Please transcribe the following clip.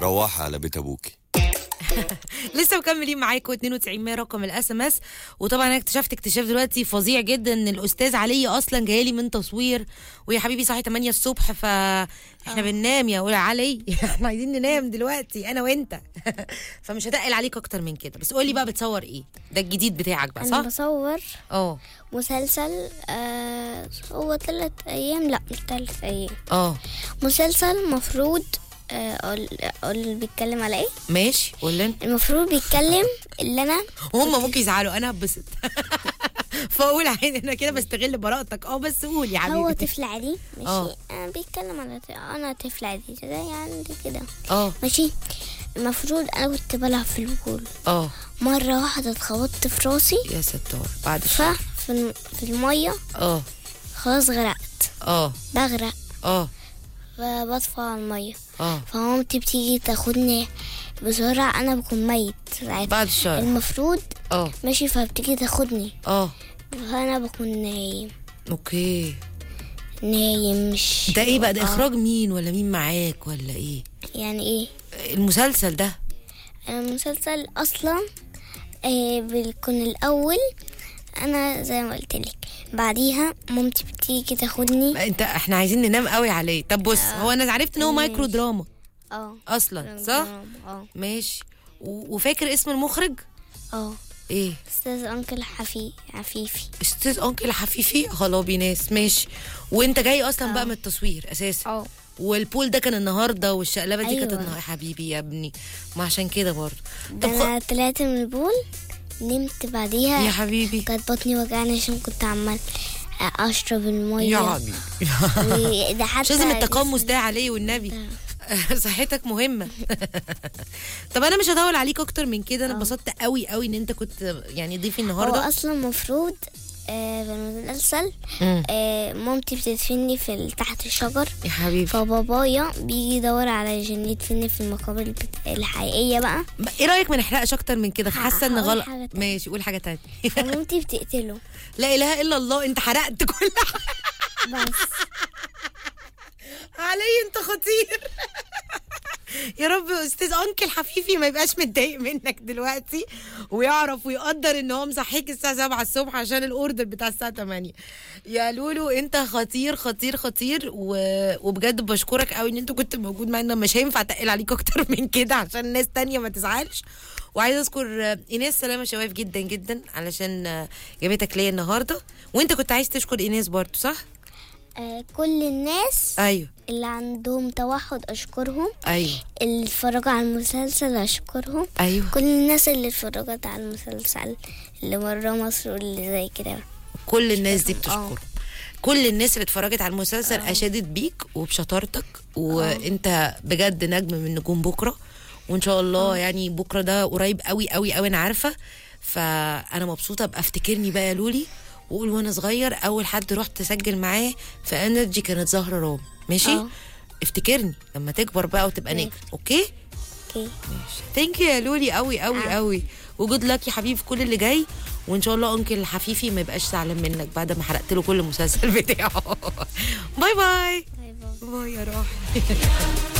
روحي على بيت ابوكي لسه مكملين معاكم 92 رقم الاس ام اس وطبعا انا اكتشفت اكتشاف دلوقتي فظيع جدا ان الاستاذ علي اصلا جايلي من تصوير ويا حبيبي صاحي 8 الصبح ف احنا بننام يا ولا علي احنا عايزين ننام دلوقتي انا وانت فمش هتقل عليك اكتر من كده بس قولي بقى بتصور ايه ده الجديد بتاعك بقى انا صح بصور اه مسلسل آه هو ثلاث ايام لا مش ثلاث ايام اه مسلسل مفروض آه، اقول اقول بيتكلم على ايه ماشي قول انت المفروض بيتكلم اللي انا هم ممكن يزعلوا انا هتبسط فاقول عادي انا كده بستغل براءتك اه بس قول يا حبيبي هو طفل عادي ماشي آه. آه بيتكلم على ط- انا طفل عادي زي عندي كده اه ماشي المفروض انا كنت بلعب في البول اه مرة واحدة اتخبطت في راسي يا ستار بعد ف الشر في الم- في المية اه خلاص غرقت اه بغرق اه فبطفى على المية اه فمامتي بتيجي تاخدني بسرعة أنا بكون ميت ساعتها بعد الشر المفروض اه ماشي فبتيجي تاخدني اه فأنا بكون نايم اوكي نايم مش ده ايه بقى ده آه. اخراج مين ولا مين معاك ولا ايه يعني ايه المسلسل ده المسلسل أصلا آه بيكون الأول أنا زي ما قلت لك بعديها مامتي بتيجي تاخدني ما انت احنا عايزين ننام قوي عليه طب بص هو انا عرفت ان هو مايكرو دراما اه اصلا صح اه ماشي و- وفاكر اسم المخرج اه ايه أستاذ أنكل حفي عفيفي استاذ انكل حفيفي خلابي ناس ماشي وانت جاي اصلا بقى من التصوير اساسا اه والبول ده كان النهارده والشقلبه دي كانت أيوة. النهارده حبيبي يا ابني ما عشان كده برضه ده طب خ... أنا طلعت من البول نمت بعديها يا حبيبي كانت بطني وجعني عشان كنت عمال اشرب الميه يا حبيبي وده حتى مش لازم التقمص ده عليه والنبي صحتك مهمه طب انا مش هدور عليك اكتر من كده انا اتبسطت قوي قوي ان انت كنت يعني ضيفي هو النهارده اصلا المفروض آه في المسلسل مم. آه مامتي بتدفني في ال- تحت الشجر يا حبيبي فبابايا بيجي يدور على جن يدفني في المقابر البت- الحقيقيه بقى ايه رايك ما نحرقش اكتر من كده حاسه ان هقول غلط حاجة تانية. ماشي قول حاجه تانية فمامتي بتقتله لا اله الا الله انت حرقت كل حاجه بس علي انت خطير يا رب استاذ انكل حفيفي ما يبقاش متضايق منك دلوقتي ويعرف ويقدر ان هو مصحيك الساعه 7 الصبح عشان الاوردر بتاع الساعه 8 يا لولو انت خطير خطير خطير و... وبجد بشكرك قوي ان انت كنت موجود معانا مش هينفع اتقل عليك اكتر من كده عشان ناس تانية ما تزعلش وعايزه اذكر ايناس سلامه شواف جدا جدا علشان جابتك ليا النهارده وانت كنت عايز تشكر ايناس برضو صح آه كل الناس ايوه اللي عندهم توحد اشكرهم ايوه اللي اتفرجوا على المسلسل اشكرهم ايوه كل الناس اللي اتفرجت على المسلسل اللي بره مصر واللي زي كده كل الناس دي آه. بتشكره كل الناس اللي اتفرجت على المسلسل اشادت بيك وبشطارتك وانت بجد نجم من نجوم بكره وان شاء الله يعني بكره ده قريب قوي قوي قوي انا عارفه فانا مبسوطه ابقى افتكرني بقى يا لولي وقول وانا صغير اول حد رحت اسجل معاه في انرجي كانت زهره رام ماشي آه. افتكرني لما تكبر بقى وتبقى نجم اوكي اوكي ثانك يو يا لولي قوي قوي آه. قوي وجود لك يا حبيبي في كل اللي جاي وان شاء الله انكل حفيفي ما يبقاش زعلان منك بعد ما حرقت له كل المسلسل بتاعه باي باي باي باي باي يا روحي